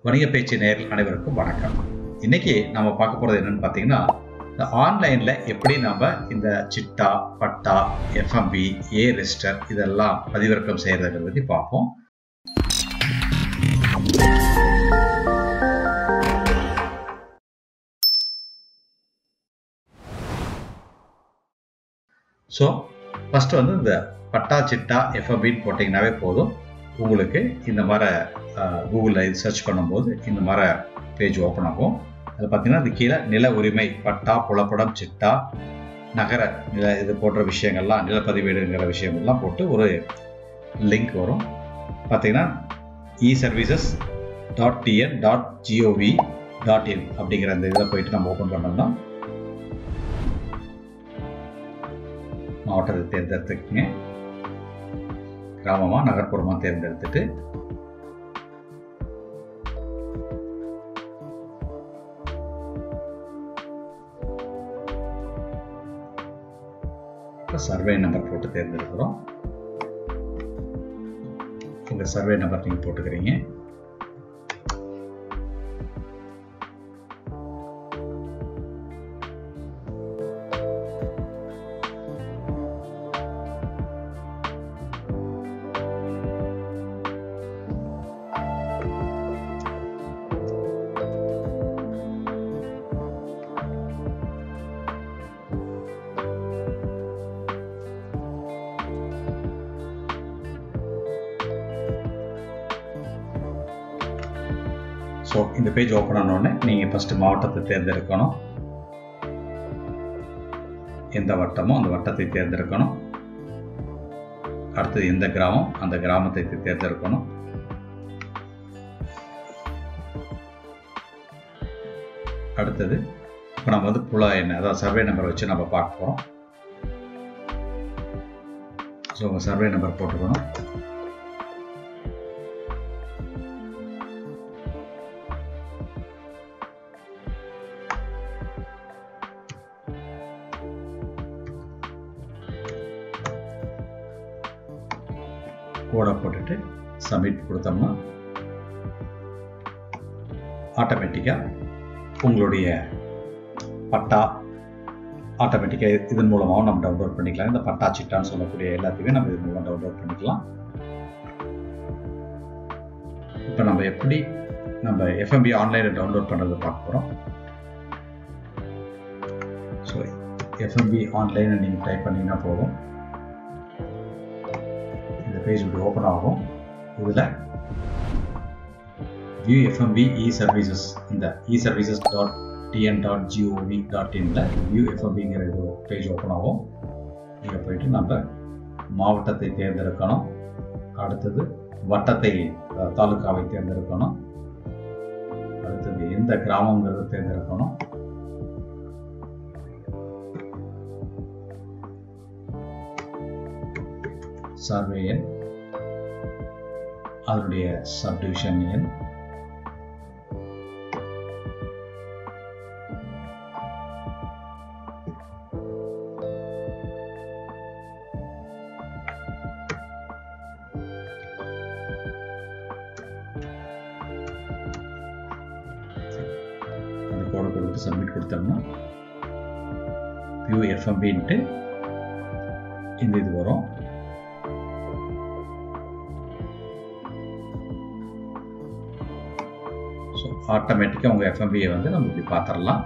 வணிக பேச்சு நேரில் அனைவருக்கும் வணக்கம் இன்னைக்கு நம்ம பார்க்க போறது என்னன்னு பார்த்தீங்கன்னா இந்த ஆன்லைன்ல எப்படி நம்ம இந்த சிட்டா பட்டா எஃப்எம்பி ஏ ரெஜிஸ்டர் இதெல்லாம் பதிவிறக்கம் செய்யறதை பற்றி பார்ப்போம் ஸோ ஃபஸ்ட்டு வந்து இந்த பட்டா சிட்டா எஃப்எம்பின்னு போட்டிங்கனாவே போதும் உங்களுக்கு இந்த மாதிரி கூகுளில் இது சர்ச் பண்ணும்போது இந்த மாதிரி பேஜ் ஓப்பன் ஆகும் அது பார்த்தீங்கன்னா அது கீழே நில உரிமை பட்டா புலப்படம் சிட்டா நகர நில இது போன்ற விஷயங்கள்லாம் நிலப்பதிவேடுங்கிற விஷயங்கள்லாம் போட்டு ஒரு லிங்க் வரும் பார்த்தீங்கன்னா e services dot TN dot GOV dot in அப்படிங்கிற அந்த இதில் போயிட்டு நம்ம ஓப்பன் பண்ணோம்னா மாவட்டத்தை தேர்ந்தெடுத்துக்கங்க கிராமமா நகர்ப்புறமா தேர்ந்தெடுத்துட்டு சர்வே நம்பர் போட்டு தேர்ந்தெடுக்கிறோம் உங்க சர்வே நம்பர் நீங்க போட்டுக்கிறீங்க ஸோ இந்த பேஜ் ஓப்பன் ஆனோடனே நீங்கள் ஃபஸ்ட்டு மாவட்டத்தை தேர்ந்தெடுக்கணும் எந்த வட்டமோ அந்த வட்டத்தை தேர்ந்தெடுக்கணும் அடுத்தது எந்த கிராமம் அந்த கிராமத்தை தேர்ந்தெடுக்கணும் அடுத்தது இப்போ நம்ம வந்து புல என்ன அதாவது சர்வே நம்பர் வச்சு நம்ம பார்க்க போகிறோம் ஸோ உங்கள் சர்வே நம்பர் போட்டுக்கணும் கோடை போட்டுட்டு சப்மிட் கொடுத்தோம்னா ஆட்டோமேட்டிக்காக உங்களுடைய பட்டா ஆட்டோமேட்டிக்காக இதன் மூலமாகவும் நம்ம டவுன்லோட் பண்ணிக்கலாம் இந்த பட்டா சிட்டான்னு சொல்லக்கூடிய எல்லாத்தையுமே நம்ம இதன் மூலம் டவுன்லோட் பண்ணிக்கலாம் இப்போ நம்ம எப்படி நம்ம எஃப்எம்பி ஆன்லைனில் டவுன்லோட் பண்ணுறது பார்க்க போகிறோம் ஸோ எஃப்எம்பி ஆன்லைனை நீங்கள் டைப் பண்ணிங்கன்னா போதும் இந்த பேஜ் இப்படி ஓப்பன் ஆகும் இதில் வியூ எஃப்எம்பி இ சர்வீசஸ் இந்த e services dot TN dot GOV dot இன்ல வியூ எஃப்எம்பிங்கிற இது பேஜ் ஓப்பன் ஆகும் இங்கே போயிட்டு நம்ம மாவட்டத்தை தேர்ந்தெடுக்கணும் அடுத்தது வட்டத்தை தாலுக்காவை தேர்ந்தெடுக்கணும் அடுத்தது எந்த கிராமங்கிறத தேர்ந்தெடுக்கணும் சர்வே எண் அதனுடைய சப்டிவிஷன் எண் அந்த கோடை கொடுத்து சப்மிட் கொடுத்தோம்னா வியூ எஃப்எம்பின்ட்டு இந்த இது வரும் ஸோ ஆட்டோமேட்டிக்காக உங்கள் எஃப்எம்பியை வந்து நம்ம இப்படி பார்த்துடலாம்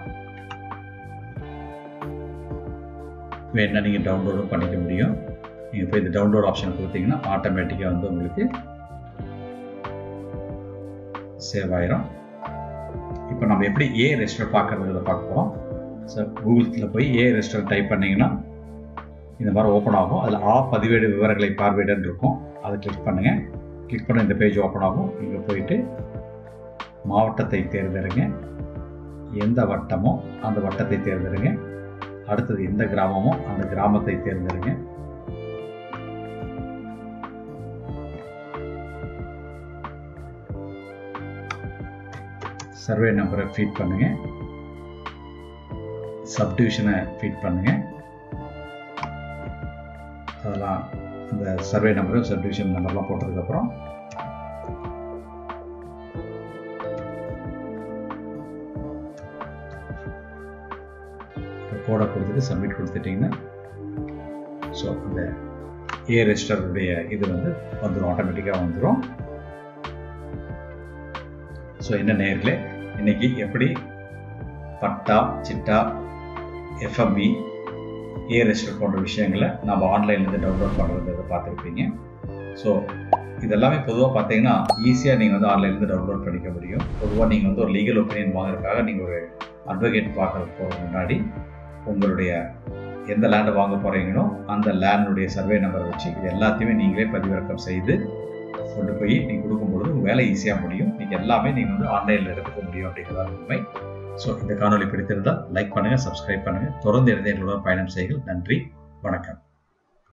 வேணா நீங்கள் டவுன்லோடும் பண்ணிக்க முடியும் நீங்கள் போய் இந்த டவுன்லோட் ஆப்ஷன் கொடுத்தீங்கன்னா ஆட்டோமேட்டிக்காக வந்து உங்களுக்கு சேவ் ஆயிரும் இப்போ நம்ம எப்படி ஏ ரெஜிஸ்டர் பார்க்கறதுல பார்க்க போகிறோம் ஸோ கூகுளில் போய் ஏ ரெஜிஸ்டர் டைப் பண்ணிங்கன்னா இந்த மாதிரி ஓப்பன் ஆகும் அதில் ஆ பதிவேடு விவரங்களை பார்வையிடன்னு இருக்கும் அதை கிளிக் பண்ணுங்கள் கிளிக் பண்ண இந்த பேஜ் ஓப்பன் ஆகும் இங்கே போயிட்டு மாவட்டத்தை தேர்ந்தெடுங்க எந்த வட்டமோ அந்த வட்டத்தை தேர்ந்தெடுங்க அடுத்தது எந்த கிராமமோ அந்த கிராமத்தை தேர்ந்தெடுங்க சர்வே நம்பரை ஃபீட் பண்ணுங்க சப்டிவிஷனை ஃபீட் பண்ணுங்க அதெல்லாம் அந்த சர்வே நம்பரு சப்டிவிஷன் நம்பர்லாம் போட்டதுக்கப்புறம் கோடை கொடுத்துட்டு சப்மிட் கொடுத்துட்டிங்கன்னா ஸோ அந்த ஏ ரெஜிஸ்டருடைய இது வந்து வந்துடும் ஆட்டோமேட்டிக்காக வந்துடும் ஸோ என்ன நேர்களே இன்னைக்கு எப்படி பட்டா சிட்டா எஃப்எம்பி ஏ ரெஜிஸ்டர் போன்ற விஷயங்களை நம்ம ஆன்லைன்லேருந்து டவுன்லோட் பண்ணுறதை பார்த்துருப்பீங்க ஸோ இதெல்லாமே பொதுவாக பார்த்தீங்கன்னா ஈஸியாக நீங்கள் வந்து ஆன்லைன்லேருந்து டவுன்லோட் பண்ணிக்க முடியும் பொதுவாக நீங்கள் வந்து ஒரு லீகல் ஒப்பீனியன் வாங்குறதுக்காக நீங்கள் ஒரு அட்வொகேட் பார்க்கறதுக்கு முன்னாடி உங்களுடைய எந்த லேண்டை வாங்க போகிறீங்களோ அந்த லேண்டுடைய சர்வே நம்பரை வச்சு இது எல்லாத்தையுமே நீங்களே பதிவிறக்கம் செய்து கொண்டு போய் நீங்கள் கொடுக்கும்பொழுது உங்கள் வேலை ஈஸியாக முடியும் நீங்கள் எல்லாமே நீங்கள் வந்து ஆன்லைனில் எடுத்துக்க முடியும் அப்படிங்கிறதா உண்மை ஸோ இந்த காணொலி பிடித்திருந்தால் லைக் பண்ணுங்கள் சப்ஸ்கிரைப் பண்ணுங்கள் தொடர்ந்து இருந்து எங்களோட பயணம் செய்யுங்கள் நன்றி வணக்கம்